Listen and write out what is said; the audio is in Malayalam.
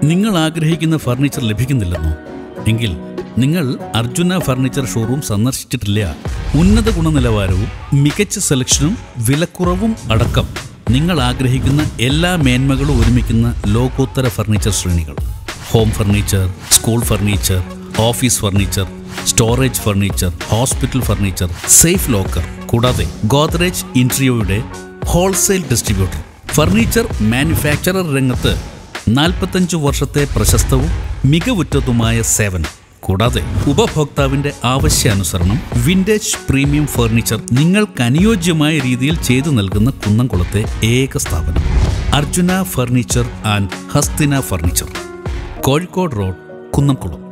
നിങ്ങൾ ആഗ്രഹിക്കുന്ന ഫർണിച്ചർ ലഭിക്കുന്നില്ലെന്നോ എങ്കിൽ നിങ്ങൾ അർജുന ഫർണിച്ചർ ഷോറൂം സന്ദർശിച്ചിട്ടില്ല ഉന്നത ഗുണനിലവാരവും മികച്ച സെലക്ഷനും വിലക്കുറവും അടക്കം നിങ്ങൾ ആഗ്രഹിക്കുന്ന എല്ലാ മേന്മകളും ഒരുമിക്കുന്ന ലോകോത്തര ഫർണിച്ചർ ശ്രേണികൾ home furniture school furniture office furniture storage furniture hospital furniture safe locker കൂടാതെ ഗോദ്രേജ് ഇൻട്രിയോയുടെ ഹോൾസെയിൽ ഡിസ്ട്രിബ്യൂട്ടർ ഫർണിച്ചർ മാനുഫാക്ചറർ രംഗത്ത് നാൽപ്പത്തഞ്ച് വർഷത്തെ പ്രശസ്തവും മികവുറ്റതുമായ സേവനം കൂടാതെ ഉപഭോക്താവിന്റെ ആവശ്യാനുസരണം വിന്റേജ് പ്രീമിയം ഫർണിച്ചർ നിങ്ങൾക്ക് അനുയോജ്യമായ രീതിയിൽ ചെയ്തു നൽകുന്ന കുന്നംകുളത്തെ ഏക സ്ഥാപനം Arjuna furniture and Hastina furniture Kozhikode road Kunnamkulam